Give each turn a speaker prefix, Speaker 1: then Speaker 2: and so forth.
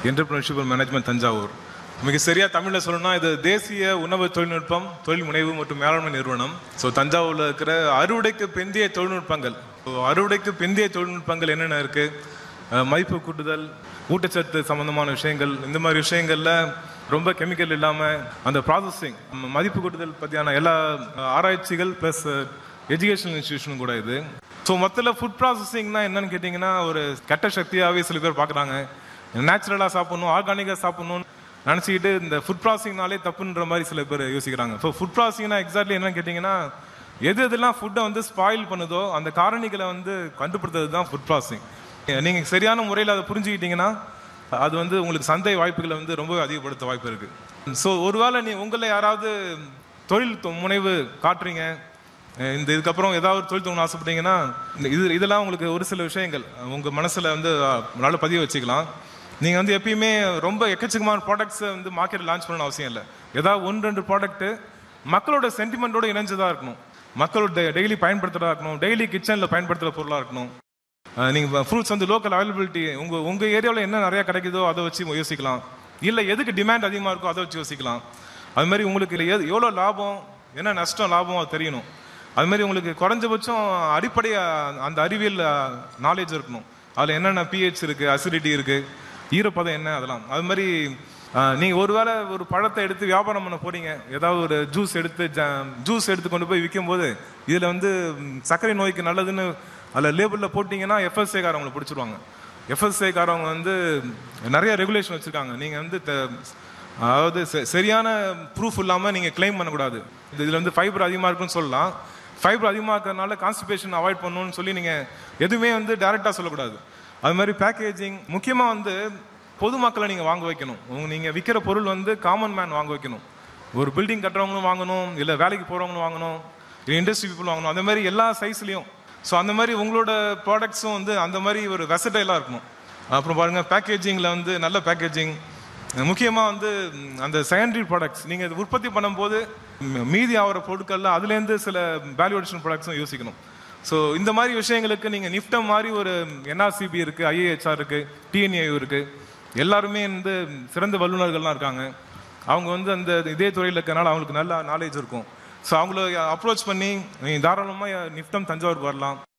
Speaker 1: entrepreneurship management Thanjavur மிக சரியா தமிழில் சொல்லணும்னா இது தேசிய உணவு தொழில்நுட்பம் தொழில் முனைவு மற்றும் மேலாண்மை நிறுவனம் ஸோ தஞ்சாவூரில் இருக்கிற அறுவடைக்கு பிந்தைய தொழில்நுட்பங்கள் ஸோ அறுவடைக்கு பிந்தைய தொழில்நுட்பங்கள் என்னென்ன இருக்கு அஹ் மதிப்பு கூட்டுதல் ஊட்டச்சத்து சம்பந்தமான விஷயங்கள் இந்த மாதிரி விஷயங்கள்ல ரொம்ப கெமிக்கல் இல்லாமல் அந்த ப்ராசஸிங் மதிப்பு கூட்டுதல் பற்றியான எல்லா அஹ், ஆராய்ச்சிகள் ப்ளஸ் எஜுகேஷனல் இன்ஸ்டியூஷனும் கூட இது ஸோ மொத்தத்தில் ஃபுட் ப்ராசஸிங்னா என்னன்னு கேட்டிங்கன்னா ஒரு கெட்ட சக்தியாகவே சில பேர் பார்க்குறாங்க நேச்சுரலாக சாப்பிடணும் ஆர்கானிக்காக சாப்பிடணும்னு நினச்சிக்கிட்டு இந்த ஃபுட் ப்ராசஸிங்னாலே தப்புன்ற மாதிரி சில பேர் யோசிக்கிறாங்க ஸோ ஃபுட் ப்ராசஸிங்னா எக்ஸாக்ட்லி என்னன்னு கேட்டிங்கன்னா எது எதெல்லாம் ஃபுட்டை வந்து ஸ்பாயில் பண்ணுதோ அந்த காரணிகளை வந்து கண்டுபிடித்தது தான் ஃபுட் ப்ராசஸிங் நீங்கள் சரியான முறையில் அதை புரிஞ்சுக்கிட்டீங்கன்னா அது வந்து உங்களுக்கு சந்தை வாய்ப்புகளை வந்து ரொம்ப அதிகப்படுத்த வாய்ப்பு இருக்கு ஸோ ஒருவேளை நீ உங்களை யாராவது தொழில் தொ- முனைவு காட்டுறீங்க அஹ் இந்த இதுக்கப்புறம் ஏதாவது ஒரு தொழில் தோணும் ஆசைப்பட்டீங்கன்னா இந்த இது இதெல்லாம் உங்களுக்கு ஒரு சில விஷயங்கள் உங்கள் மனசில் வந்து அஹ், நல்ல பதிவு வச்சுக்கலாம் நீங்கள் வந்து எப்பயுமே ரொம்ப எக்கச்சக்கமான ப்ராடக்ட்ஸை வந்து மார்க்கெட்டில் லான்ச் பண்ணணும் அவசியம் இல்லை ஏதாவது ஒன்று ரெண்டு ப்ராடக்ட்டு மக்களோட சென்டிமெண்ட்டோட இணைஞ்சதாக இருக்கணும் மக்களோட டெய்லி பயன்படுத்துறதா இருக்கணும் டெய்லி கிச்சனில் பயன்படுத்துகிற பொருளாக இருக்கணும் அஹ் நீங்க ஃப்ரூட்ஸ் வந்து லோக்கல் அவைலபிலிட்டி உங்க உங்க ஏரியாவில் என்ன நிறைய கிடைக்குதோ அதை வச்சு யோசிக்கலாம் இல்ல எதுக்கு டிமாண்ட் அதிகமா இருக்கோ அதை வச்சு யோசிக்கலாம் அது மாதிரி உங்களுக்கு இதுல எது எவ்வளோ லாபம் என்ன நஷ்டம் லாபம் அது தெரியணும் அது மாதிரி உங்களுக்கு குறைஞ்சபட்சம் அடிப்படை அஹ், அந்த அறிவியல் நாலேஜ் இருக்கணும் அதில் என்னென்ன பிஹெச் இருக்கு அசிடிட்டி இருக்கு ஈரப்பதம் என்ன அதெல்லாம் அது மாதிரி அஹ், நீங்க ஒருவேளை ஒரு பழத்தை எடுத்து வியாபாரம் பண்ண போறீங்க ஏதாவது ஒரு ஜூஸ் எடுத்து ஜூஸ் எடுத்து கொண்டு போய் விற்கும் போது இதுல வந்து ம், சர்க்கரை நோய்க்கு நல்லதுன்னு அதில் லேபிளில் போட்டிங்கன்னா எஃப்எஸ்ஏ காரவங்களை பிடிச்சிருவாங்க எஃப்எஸ்ஏ காரவங்க வந்து நிறைய ரெகுலேஷன் வச்சுருக்காங்க நீங்கள் வந்து த- அதாவது செ- சரியான ப்ரூஃப் இல்லாமல் நீங்கள் கிளைம் பண்ணக்கூடாது இது இதில் வந்து ஃபைபர் அதிகமாக இருக்குன்னு சொல்லலாம் ஃபைபர் அதிகமாக இருக்கிறதுனால கான்ஸ்டிபேஷன் அவாய்ட் பண்ணணும்னு சொல்லி நீங்கள் எதுவுமே வந்து டைரெக்டாக சொல்லக்கூடாது அது மாதிரி பேக்கேஜிங் முக்கியமாக வந்து பொதுமக்களை நீங்கள் வாங்க வைக்கணும் உங்க நீங்கள் விற்கிற பொருள் வந்து காமன் மேன் வாங்க வைக்கணும் ஒரு பில்டிங் கட்டுறவங்களும் வாங்கணும் இல்லை வேலைக்கு போகிறவங்களும் வாங்கணும் இல்லை இண்டஸ்ட்ரி பீப்புள் வாங்கணும் அந்த மாதிரி எல்லா சைஸ்லையும் ஸோ அந்த மாதிரி உங்களோட ப்ராடக்ட்ஸும் வந்து அந்த மாதிரி ஒரு வெசடைலாக இருக்கணும் அப்புறம் பாருங்கள் பேக்கேஜிங்கில் வந்து நல்ல பேக்கேஜிங் முக்கியமாக வந்து ம், அந்த செகண்டரி ப்ராடக்ட்ஸ் நீங்கள் இது உற்பத்தி பண்ணும்போது ம், மீதி ஆகிற பொருட்களில் அதுலேருந்து சில வேல்யூ அடிஷன் ப்ராடக்ட்ஸும் யோசிக்கணும் ஸோ இந்த மாதிரி விஷயங்களுக்கு நீங்கள் நிஃப்டம் மாதிரி ஒரு என்ஆர்சிபி இருக்குது ஐஏஹெச்ஆர் இருக்குது டிஎன்ஏ இருக்குது எல்லாருமே வந்து சிறந்த வல்லுநர்கள்லாம் இருக்காங்க அவங்க வந்து அந்த இதே துறையில் இருக்கனால அவங்களுக்கு நல்ல நாலேஜ் இருக்கும் ஸோ அவங்கள அப்ரோச் பண்ணி நீ தாராளமாக நிஃப்டம் தஞ்சாவூருக்கு வரலாம்